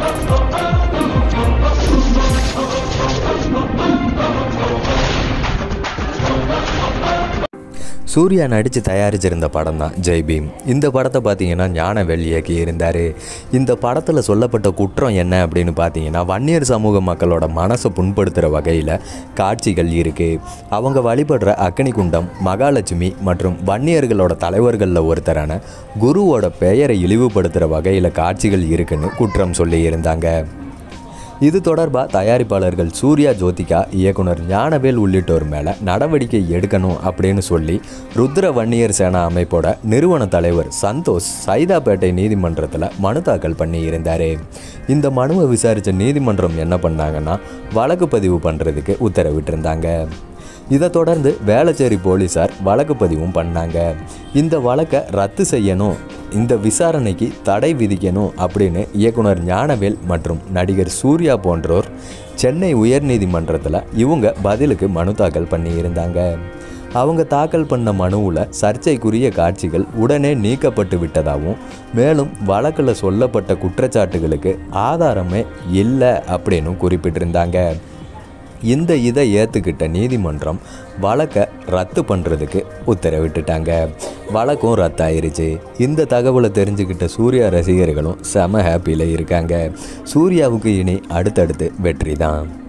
சூர்யா நடித்து தயாரிச்சிருந்த படம் தான் ஜெய் பீம் இந்த படத்தை பார்த்தீங்கன்னா ஞானவேல் இயக்கி இருந்தார் இந்த படத்தில் சொல்லப்பட்ட குற்றம் என்ன அப்படின்னு பார்த்தீங்கன்னா வன்னியர் சமூக மக்களோட மனசை புண்படுத்துகிற வகையில் காட்சிகள் இருக்குது அவங்க வழிபடுற அக்னி குண்டம் மகாலட்சுமி மற்றும் வன்னியர்களோட தலைவர்களில் ஒருத்தரான குருவோட பெயரை இழிவுபடுத்துகிற வகையில் காட்சிகள் இருக்குன்னு குற்றம் சொல்லி இருந்தாங்க இது தொடர்பாக தயாரிப்பாளர்கள் சூர்யா ஜோதிகா இயக்குனர் ஞானவேல் உள்ளிட்டோர் மேலே நடவடிக்கை எடுக்கணும் அப்படின்னு சொல்லி ருத்ர வன்னியர் சேனா அமைப்போட நிறுவன தலைவர் சந்தோஷ் சைதாப்பேட்டை நீதிமன்றத்தில் மனு தாக்கல் பண்ணி இருந்தார் இந்த மனுவை விசாரித்த நீதிமன்றம் என்ன பண்ணாங்கன்னா வழக்கு பதிவு பண்ணுறதுக்கு உத்தரவிட்டிருந்தாங்க இதை தொடர்ந்து வேளச்சேரி போலீஸார் வழக்கு பதிவும் பண்ணாங்க இந்த வழக்கை ரத்து செய்யணும் இந்த விசாரணைக்கு தடை விதிக்கணும் அப்படின்னு இயக்குனர் ஞானவேல் மற்றும் நடிகர் சூர்யா போன்றோர் சென்னை உயர்நீதிமன்றத்தில் இவங்க பதிலுக்கு மனு தாக்கல் பண்ணியிருந்தாங்க அவங்க தாக்கல் பண்ண மனுவில் சர்ச்சைக்குரிய காட்சிகள் உடனே நீக்கப்பட்டு விட்டதாகவும் மேலும் வழக்கில் சொல்லப்பட்ட குற்றச்சாட்டுகளுக்கு ஆதாரமே இல்லை அப்படின்னு குறிப்பிட்டிருந்தாங்க இந்த இதை ஏற்றுக்கிட்ட நீதிமன்றம் வழக்கை ரத்து பண்ணுறதுக்கு உத்தரவிட்டுட்டாங்க வழக்கும் ரத்தாயிருச்சு இந்த தகவலை தெரிஞ்சுக்கிட்ட சூர்யா ரசிகர்களும் செம ஹாப்பியில் இருக்காங்க சூர்யாவுக்கு இனி அடுத்தடுத்து வெற்றி தான்